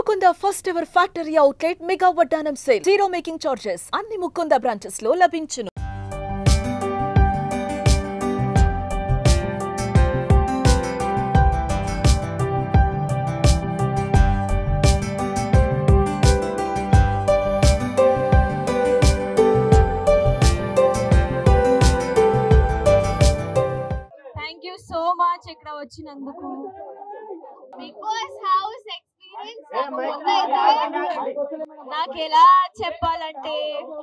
Mukunda first ever factory outlet mega వడ్డానం sale zero making charges అన్ని Mukunda branches లో లభించును థ్యాంక్ యూ సో మచ్ ఇక్కడ వచ్చినందుకు బిగ్ బాస్ హౌస్ ఎక్స్పీరియన్స్ నాకు ముందైతే నాకు ఎలా చెప్పాలంటే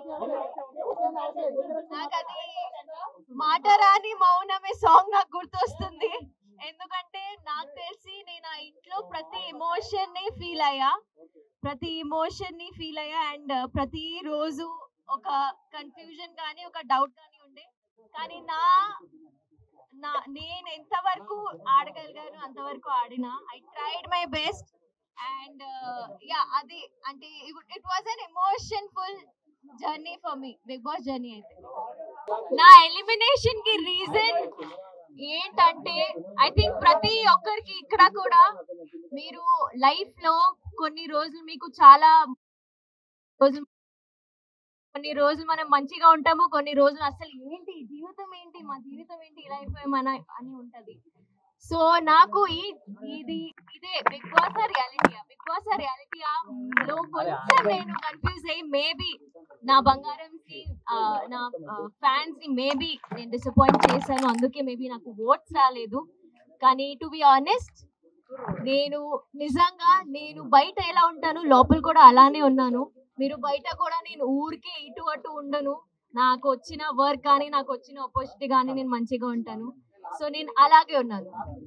నాకు అది మాట రాని మౌనమే సాంగ్ నాకు గుర్తొస్తుంది ఎందుకంటే నాకు తెలిసి నేను ఆ ఇంట్లో ప్రతి ఎమోషన్ ని ఫీల్ అయ్యా ప్రతి ఎమోషన్ ని ఫీల్ అయ్యా అండ్ ప్రతి రోజు ఒక కన్ఫ్యూజన్ కానీ ఒక డౌట్ కానీ ఉండే కానీ నా నా నేను ఎంతవరకు ఆడగలిగాను అంతవరకు ఆడినా I tried my best and yeah అది అంటే it was an emotion full journey for me Bigg Boss journey అయితే నా ఎలిమినేషన్ కి రీజన్ ఏంటంటే ఐ థింక్ ప్రతి ఒక్కరికి ఇక్కడ కూడా మీరు లైఫ్ లో కొన్ని రోజులు మీకు చాలా రోజులు కొన్ని రోజులు మనం మంచిగా ఉంటాము కొన్ని రోజులు అసలు ఏంటి జీవితం ఏంటి మా జీవితం ఏంటి ఇలా అయిపోయామన అని ఉంటది సో నాకు ఈ ఇది ఇదే Bigg Boss reality Bigg Boss reality లో కొంచెం నేను కన్ఫ్యూజ్ అయ్యి మేబీ నా బంగారం కి ఆ, నా ఫ్యాన్స్ ని మేబీ నేను డిసప్పాయింట్ చేశాను అందుకే మేబీ నాకు ఓట్స్ రాలేదు కానీ టు బి ఆనెస్ట్ నేను నిజంగా నేను బయట ఎలా ఉంటాను లోపల కూడా అలానే ఉన్నాను మీరు బయట కూడా నేను ఊరికే ఇటు అటు ఉండను నాకు వచ్చిన వర్క్ కానీ నాకు వచ్చిన ఆపర్చునిటీ కానీ నేను మంచిగా ఉంటాను సో నేను అలాగే ఉన్నాను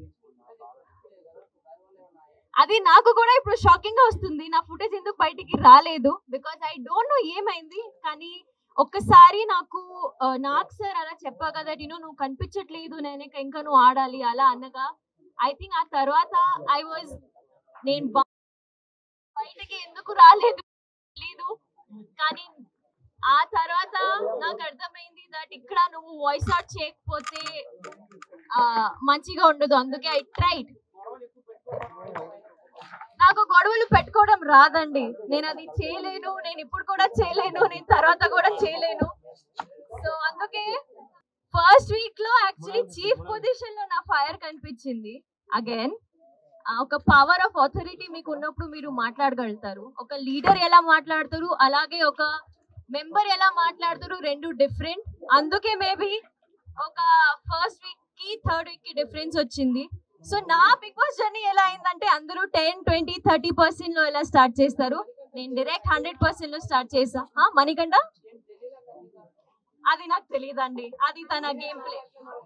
అది నాకు కూడా ఇప్పుడు షాకింగ్ గా వస్తుంది నా ఫుటేజ్ ఎందుకు బయటికి రాలేదు బికాస్ ఐ డోంట్ నో ఏమైంది కానీ ఒక్కసారి నాకు ఆ, నాకు సార్ అలా చెప్పా కదా నేను నువ్వు కనిపించట్లేదు నేను ఇంకా ఇంకా నువ్వు ఆడాలి అలా అనగా ఐ థింక్ ఆ తర్వాత ఐ వాజ్ నేను బ- బయటకి ఎందుకు రాలేదు తెలీదు కానీ ఆ తర్వాత నాకు అర్థమైంది దట్ ఇక్కడ నువ్వు వాయిస్ అవుట్ చేయకపోతే ఆ, మంచిగా ఉండదు అందుకే ఐ ట్రైడ్ నాకు గొడవలు పెట్టుకోవడం రాదండి నేను అది చేయలేను నేను ఇప్పుడు కూడా చేయలేను నేను తర్వాత కూడా చేయలేను సో అందుకే ఫస్ట్ వీక్ లో యాక్చువల్లీ చీఫ్ పొజిషన్ లో నా ఫైర్ కనిపించింది అగైన్ ఒక పవర్ ఆఫ్ అథారిటీ మీకు ఉన్నప్పుడు మీరు మాట్లాడగలుగుతారు ఒక లీడర్ ఎలా మాట్లాడతారు అలాగే ఒక మెంబర్ ఎలా మాట్లాడతారు రెండు డిఫరెంట్ అందుకే మేబీ ఒక ఫస్ట్ వీక్ కి థర్డ్ వీక్ కి డిఫరెన్స్ వచ్చింది సో నా బిగ్ బాస్ జర్నీ ఎలా అయిందంటే అందరూ టెన్ ట్వంటీ థర్టీ పర్సెంట్ లో ఎలా స్టార్ట్ చేస్తారు నేను డైరెక్ట్ హండ్రెడ్ పర్సెంట్ లో స్టార్ట్ చేసా ఆ, మణికంఠ అది నాకు తెలియదండి అది తన గేమ్ ప్లే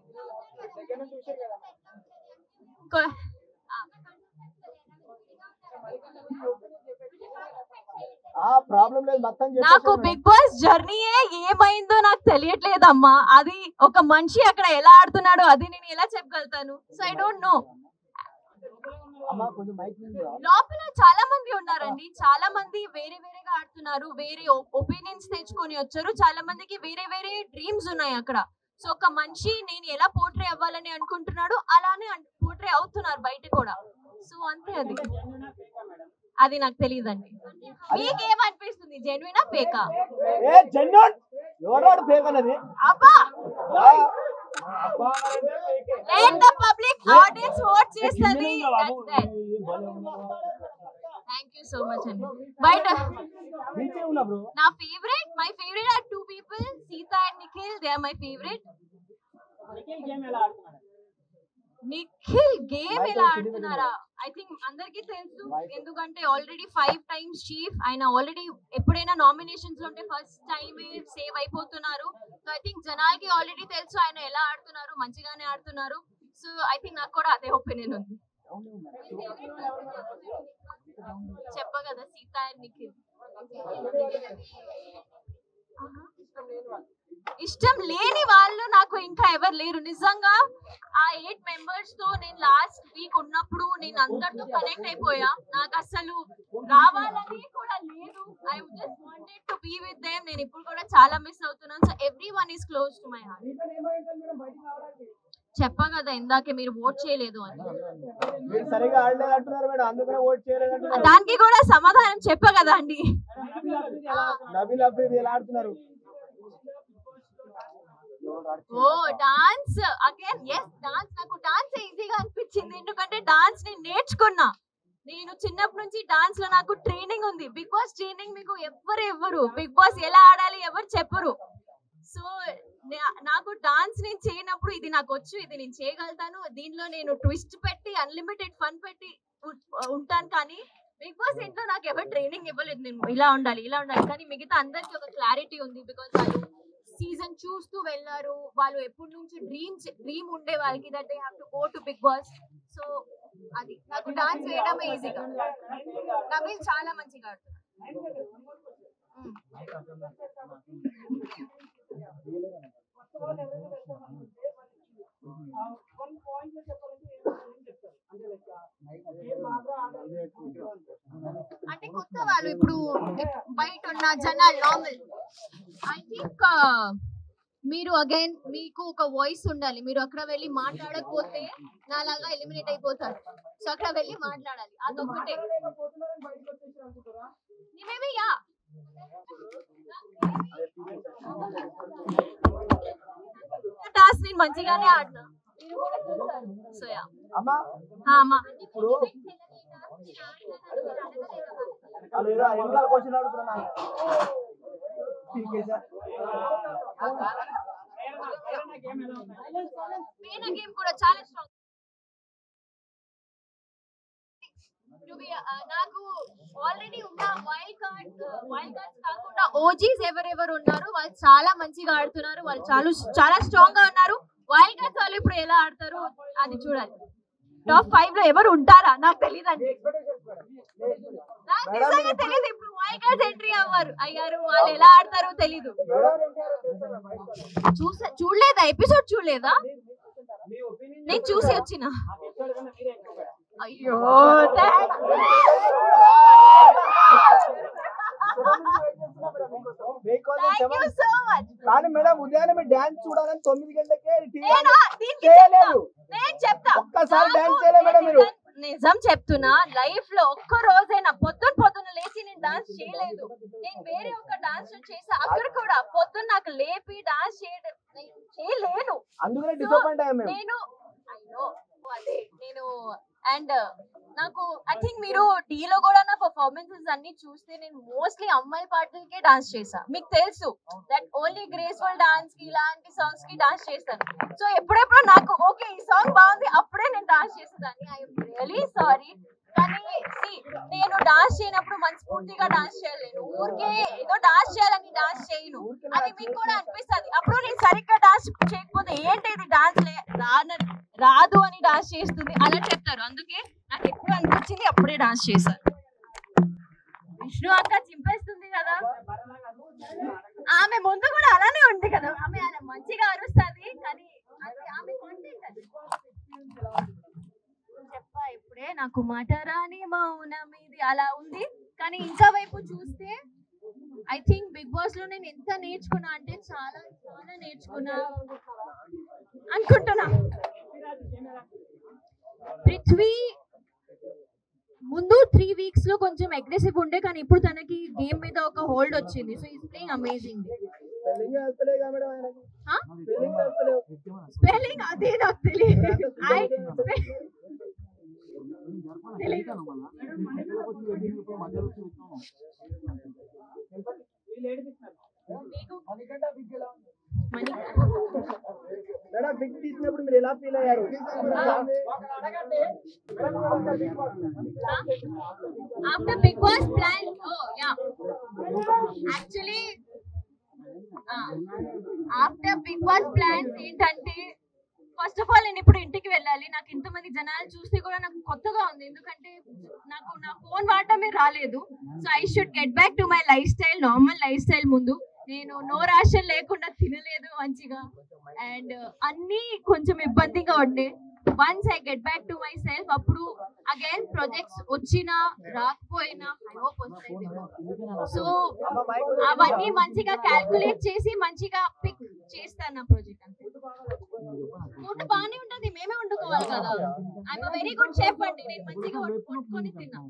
ఆ ప్రాబ్లం లేదు మొత్తం నాకు చెప్పేసాను. బిగ్ బాస్ జర్నీయే ఏమైందో నాకు తెలియట్లేదమ్మా అది ఒక మనిషి అక్కడ ఎలా ఆడుతున్నాడో అది నేను ఎలా చెప్పగలుగుతాను సో ఐ డోంట్ నో అమ్మా కొంచెం మైక్ మీద రా. లోపల చాలా మంది ఉన్నారండి చాలా మంది వేరే వేరేగా ఆడుతున్నారు వేరే ఒపీనియన్స్ తెచ్చుకొని వచ్చారు చాలా మందికి వేరే వేరే డ్రీమ్స్ ఉన్నాయి అక్కడ సో ఒక మనిషి నేను ఎలా పోర్ట్రే అవ్వాలని అనుకుంటున్నాడు అలానే పోర్ట్రే అవుతున్నారు బయట కూడా సో అంతే అది అది నాకు తెలియదండి మీకేమనిపిస్తుంది జెన్యునా ఫేకా ఏ జెన్యున్ ఎవరాడు ఫేక్ అన్నది అబ్బా ఆ, let the public audience vote చేస్తుంది థ్యాంక్ యూ సో మచ్ అండి బయట నిల్చే ఉన్నా బ్రో నా favourite my favourite are two people Seetha and Nikhil they are my favourite Nikhil game ఎలా ఆడుతున్నారా ఐ థింక్ అందరికీ తెలుసు ఎందుకంటే ఆల్రెడీ ఫైవ్ టైమ్స్ చీఫ్ ఆయన ఆల్రెడీ ఎప్పుడైనా నామినేషన్స్ లో ఉంటే ఫస్ట్ టైం సేవ్ అయిపోతున్నారు సో ఐ థింక్ జనాలకి ఆల్రెడీ తెలుసు ఆయన ఎలా ఆడుతున్నారు మంచిగానే ఆడుతున్నారు సో ఐ థింక్ నాకు కూడా అదే ఒపీనియన్ ఉంది చెప్ప కదా సీత అండ్ నిఖిల్ ఇష్టం లేని వాళ్ళు నాకు ఇంకా ఎవరు లేరు నిజంగా ఆ ఎయిట్ మెంబర్స్ తో నేను లాస్ట్ వీక్ ఉన్నప్పుడు నేను అందరితో కనెక్ట్ అయిపోయా నాకు అసలు రావాలని కూడా లేదు I just wanted to be with them నేను ఇప్పుడు కూడా చాలా మిస్ అవుతున్నాను so everyone is close to my heart చెప్పా కదా ఇందాకే మీరు ఓట్ చేయలేదు అని మీరు సరిగా ఆడలేదు అంటున్నారు మేడం అందుకనే ఓట్ చేయలేదు అంటున్నారు దానికి కూడా సమాధానం చెప్పా కదా అండి నబీల్ అఫ్రీద్ ఎలా ఆడుతున్నారు oh dance again yes dance నాకు డాన్స్ ఈజీగా అనిపించింది ఎందుకంటే డాన్స్ నేను నేర్చుకున్నా నేను చిన్నప్పటి నుంచి డాన్స్ లో నాకు ట్రైనింగ్ ఉంది బిగ్ బాస్ ట్రైనింగ్ మీకు ఎవ్వరు ఇవ్వరు బిగ్ బాస్ ఎలా ఆడాలి ఎవరు చెప్పరు సో నాకు డాన్స్ నేను చేయనప్పుడు ఇది నాకు వచ్చు ఇది నేను చేయగలుగుతాను దీనిలో నేను ట్విస్ట్ పెట్టి అన్లిమిటెడ్ ఫన్ పెట్టి ఉ- ఉంటాను కానీ బిగ్ బాస్ ఇంట్లో నాకు ఎవరు ట్రైనింగ్ ఇవ్వలేదు నేను ఇలా ఉండాలి ఇలా ఉండాలి కానీ మిగతా అందరికి ఒక క్లారిటీ ఉంది బికాస్ వాళ్ళు సీజన్ చూస్తూ వెళ్ళారు వాళ్ళు ఎప్పటి నుంచి డ్రీమ్స్ డ్రీమ్ ఉండే వాళ్ళకి that they have to go to Bigg Boss so అది నాకు డాన్స్ వేయడమే ఈజీగా నవీల్ చాలా మంచిగా ఆడుతున్నాడు ఉమ్. అంటే కొత్త వాళ్ళు ఇప్పుడు బయట ఉన్న జనాలు నార్మల్ ఐ థింక్ మీరు అగైన్ మీకు ఒక వాయిస్ ఉండాలి మీరు అక్కడ వెళ్ళి మాట్లాడకపోతే నాలాగా ఎలిమినేట్ అయిపోతారు సో అక్కడ వెళ్ళి మాట్లాడాలి అదొక్కటే మేబీ యా టాస్క్ నేను మంచిగానే ఆడినా సో యా అమ్మా అమ్మా ఇప్పుడు వాళ్ళు ఏదో వెనకాల క్వశ్చన్ అడుగుతున్నా మేనా గేమ్ కూడా చాలా స్ట్రాంగ్ నాకు ఆల్రెడీ ఉన్న వైల్డ్ కార్డ్ వైల్డ్ కార్డ్స్ కాకుండా ఓజీస్ ఎవరెవరు ఉన్నారు వాళ్ళు చాలా మంచిగా ఆడుతున్నారు వాళ్ళు చాలా చాలా స్ట్రాంగ్ గా ఉన్నారు వైల్డ్ కార్డ్స్ వాళ్ళు ఇప్పుడు ఎలా ఆడతారు అది చూడాలి టాప్ ఫైవ్ లో ఎవరు ఉంటారా నాకు తెలియదండి నాకు నిజంగా తెలియదు ఇప్పుడు వైల్డ్ కార్డ్స్ ఎంట్రీ అవ్వరు అయ్యారు వాళ్ళు ఎలా ఆడతారో తెలీదు చూసా చూడలేదా ఎపిసోడ్ చూడలేదా నేను చూసి వచ్చిన అయ్యో thank you. మీకోసం Thank క్షమ- you so much. కానీ మేడం ఉదయాన్నే మీరు డాన్స్ చూడాలని తొమ్మిది గంటలకే టీవీ నేనా? దీనికి చేయలేదు చెప్తా. నేను చెప్తా ఒక్కసారి నాకు dance చేయలే మేడం మీరు. నిజం- నిజం చెప్తున్నా లైఫ్ లో ఒక్క రోజైనా పొద్దున పొద్దున లేచి నేను డాన్స్ చేయలేదు నేను వేరే ఒక డాన్స్ చేసా అక్కడ కూడా పొద్దున్న నాకు లేపి డాన్స్ చేయడం నేను చేయలేను అందుకనే డిసప్పాయింట్ అయ్యాం మేము నేను అయ్యో అదే నేను అండ్ నాకు ఐ థింక్ మీరు టీలో కూడా నా పర్ఫార్మెన్సెస్ అన్ని చూస్తే నేను మోస్ట్లీ అమ్మాయి పాటలకే డాన్స్ చేసా మీకు తెలుసు దట్ ఓన్లీ గ్రేస్ఫుల్ డాన్స్ కి ఇలాంటి సాంగ్స్ కి డాన్స్ చేస్తాను సో ఎప్పుడెప్పుడు నాకు ఓకే ఈ సాంగ్ బాగుంది అప్పుడే నేను డాన్స్ చేసేదాన్ని ఐఎమ్ రియలీ సారీ కానీ see, నేను డాన్స్ చేయనప్పుడు మనస్ఫూర్తిగా డాన్స్ చేయలేను ఊరికే ఏదో డాన్స్ చేయాలని డాన్స్ చేయను అది మీకు కూడా అనిపిస్తుంది అప్పుడు నేను సరిగ్గా డాన్స్ చేయకపోతే ఏంటి ఇది డాన్స్ రాన రాదు అని డాన్స్ చేస్తుంది అలా చెప్తారు అందుకే నాకు ఎప్పుడు అనిపించింది అప్పుడే డాన్స్ చేశాను విష్ణు అక్క చింపేస్తుంది కదా ఆమె ముందు కూడా అలానే ఉంది కదా ఆమె అలా మంచిగా అరుస్తుంది కానీ అది ఆమె content అది చెప్పా ఇప్పుడే నాకు మాట రాని మౌనం ఇది అలా ఉంది కానీ ఇంకా వైపు చూస్తే ఐ థింక్ బిగ్ బాస్ లో నేను ఎంత నేర్చుకున్నా అంటే చాలా చాలా నేర్చుకున్నా అనుకుంటున్నా పృథ్వీ ముందు త్రీ వీక్స్ లో కొంచెం అగ్రెసివ్ ఉండే కానీ ఇప్పుడు తనకి గేమ్ మీద ఒక హోల్డ్ వచ్చింది so is playing amazing spelling వేస్తలేగా మేడం ఆయనకి స్పెల్లింగ్ వేస్తలేవు స్పెల్లింగ్ అదే నాకు తెలియదు I- తెలీదు. మణి- మేడం బిగ్ తీసినప్పుడు మీరు ఎలా ఫీల్ అయ్యారు after big boss plan oh yeah actually after Bigg Boss plans ఏంటంటే ఫస్ట్ ఆఫ్ ఆల్ నేను ఇప్పుడు ఇంటికి వెళ్ళాలి నాకు ఇంతమంది జనాలు చూస్తే కూడా నాకు కొత్తగా ఉంది ఎందుకంటే నాకు నా ఫోన్ వాడటమే రాలేదు so I should get back to my lifestyle normal lifestyle ముందు నేను నో రేషన్ లేకుండా తినలేదు మంచిగా అండ్ అన్నీ కొంచెం ఇబ్బందిగా ఉండే once I get back to my myself again projects వచ్చినా రాకపోయినా ఐ హోప్ వస్తాయి సో అవన్నీ మంచిగా క్యాల్కులేట్ చేసి మంచిగా పిక్ చేస్తాను నా ప్రాజెక్ట్ అంతే ఫుడ్ బాగానే ఉంటది మేమే వండుకోవాలి కదా ఐఎమ్ వెరీ గుడ్ షెఫ్ అండి నేను మంచిగా వండు- వండుకొని తిన్నా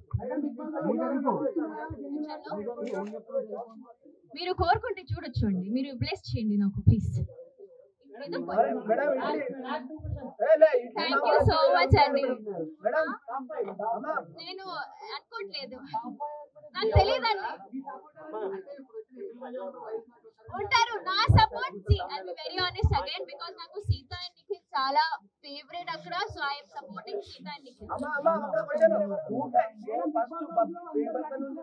మీరు కోరుకుంటే చూడొచ్చు అండి మీరు బ్లెస్ చేయండి నాకు ప్లీజ్ మేడం ఇడ్లీ ఏ, లే, idli thank you so much అండి మేడం అమ్మా నేను అనుకోవట్లేదు నాకు తెలియదండి ఉంటారు నా support I be very honest again because నాకు సీత అండ్ నిఖిల్ చాలా ఫేవరెట్ అక్కడ so I'm supporting Seetha and Nikhil అమ్మా అమ్మా ఒక క్వశ్చన్ ఊకే ఫస్ట్ పేపర్ నుంచి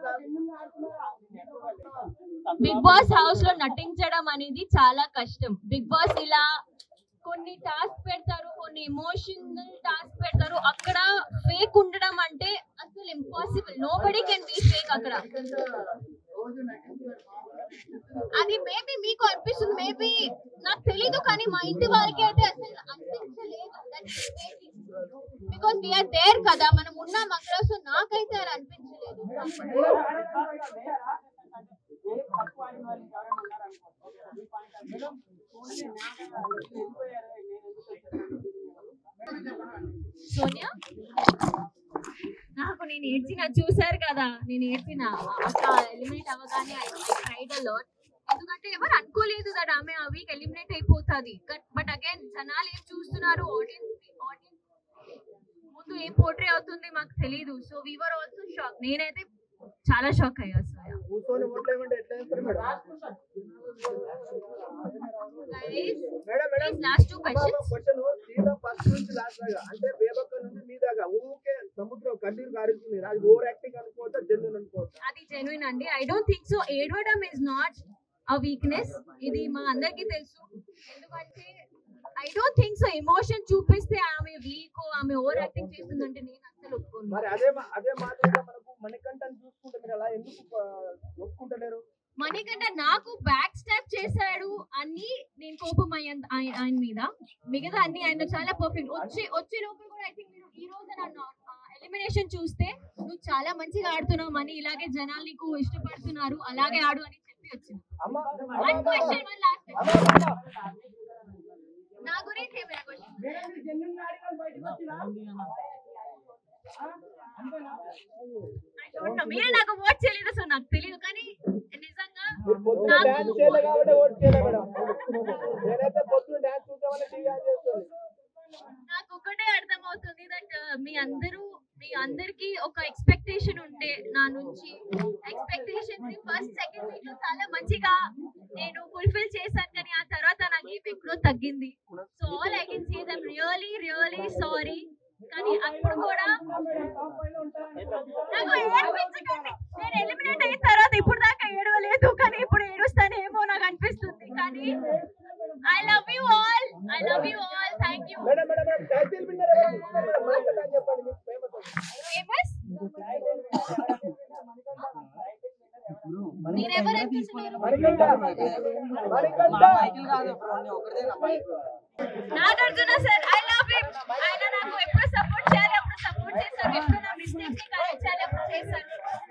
బిగ్ బాస్ హౌస్ లో నటించడం అనేది చాలా కష్టం బిగ్ బాస్ ఇలా కొన్ని టాస్క్ పెడతారు కొన్ని ఎమోషనల్ టాస్క్ పెడతారు అక్కడ ఫేక్ ఉండడం అంటే అసలు impossible nobody can be fake అక్కడ అది మేబీ మీకు అనిపిస్తుంది మేబీ నాకు తెలీదు కానీ మా ఇంటి వారికి అయితే అసలు అనిపించలేదు బికాస్ వీఆర్ దేర్ కదా మనం ఉన్నాం అక్కడ సో నాకైతే అలా అనిపించలేదు సోనియా నాకు నేను ఏడ్చిన చూసారు కదా నేను ఏడ్చిన అక్క ఎలిమినేట్ అవ్వగానే ట్రైడ్ లాట్ ఎందుకంటే ఎవరు అనుకోలేదు దట్ ఆమె ఆ వీక్ ఎలిమినేట్ అయిపోతుంది బట్ అగైన్ జనాలు ఏం చూస్తున్నారు ఆడియన్స్ ఆడియన్స్ ముందు ఏం పోట్రే అవుతుంది మాకు తెలియదు సో వీవర్ ఆల్సో షాక్ నేనైతే చాలా షాక్ అయ్యా సోయా కూర్చొని ఓట్లేమంటే ఎట్లా చేస్తారు madam madam madam last two questions question సీదా ఫస్ట్ నుంచి లాస్ట్ దాకా అంటే బేబక్క నుంచి మీ దాకా ఊకే సముద్రం కన్నీరు కారుతుంది అది ఓవర్ యాక్టింగ్ అనుకోవచ్చా జెన్యున్ అనుకోవచ్చా అది జెన్యున్ అండి ఐ డోంట్ థింక్ సో ఏడవడం ఇస్ నాట్ అ వీక్నెస్ ఇది మా అందరికీ తెలుసు ఎందుకంటే I don't think so emotion చూపిస్తే ఆమె వీక్ ఆమె ఓవర్ యాక్టింగ్ చేస్తుందంటే నేను అసలు ఒప్పుకోను మరి అదే మా- అదే మాదిరిగా మనకు మణికంఠని చూసుకుంటే మీరు అలా ఎందుకు ఆ, ఒప్పుకుంటలేరు మణికంఠ నాకు బ్యాక్ స్టాప్ చేశాడు అని నేను కోపం అయ్యాను ఆయన ఆయన మీద మిగతా అన్ని ఆయన చాలా పర్ఫెక్ట్ వచ్చే వచ్చే లోపల కూడా ఐ థింక్ మీరు ఈ రోజు నన్ను ఎలిమినేషన్ చూస్తే నువ్వు చాలా మంచిగా ఆడుతున్నావు అని ఇలాగే జనాలు నీకు ఇష్టపడుతున్నారు అలాగే ఆడు అని చెప్పి వచ్చిన అమ్మ వన్ క్వశ్చన్ వన్ లాస్ట్ అమ్మ, అమ్మ. నా గురించి ఏమైనా క్వశ్చన్ మీరే నాకు ఓట్ చేయలేదు సో నాకు తెలియదు కానీ నిజంగా మీరు పొద్దున నాకు డాన్స్ చేయలే కాబట్టి ఓట్ చేయలే మేడం నేనైతే పొద్దున డాన్స్ చూద్దామని టీవీ ఆన్ చేస్తుంది నాకు ఒకటే అర్థమవుతుంది దట్ మీ అందరూ మీ అందరికి ఒక ఎక్స్పెక్టేషన్ ఉండే నా నుంచి ఎక్స్పెక్టేషన్ ఫస్ట్ సెకండ్ వీక్ లో చాలా మంచిగా నేను ఫుల్ఫిల్ చేశాను కానీ ఆ తర్వాత నాకు ఏం ఎక్కడో తగ్గింది so all I can say them really really sorry కానీ అప్పుడు కూడా నాకు ఏడ్పించకండి నేను ఎలిమినేట్ అయిన తర్వాత ఇప్పుడు దాకా ఏడవలేదు కానీ ఇప్పుడు ఏడుస్తానేమో నాకు అనిపిస్తుంది కానీ I love you all I love you all thank you madam madam madam title winner ఎవరు మేడం మాట్లాడని చెప్పండి మీకు ఫేమస్ ఫేమస్ మీరు ఎవరు అనిపిస్తున్నారు Manikanta Manikanta Nagarjuna sir I love him ఆయన నాకు ఎప్పుడు సపోర్ట్ చేయాలి అప్పుడు సపోర్ట్ చేశారు ఎప్పుడు నా మిస్టేక్స్ ని కరెక్ట్ చేయాలి అప్పుడు చేశారు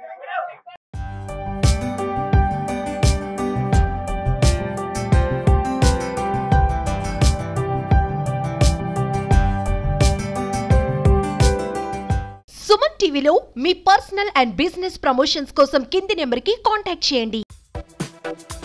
సుమన్ టీవీలో మీ పర్సనల్ అండ్ బిజినెస్ ప్రమోషన్స్ కోసం కింది నెంబర్కి కాంటాక్ట్ చేయండి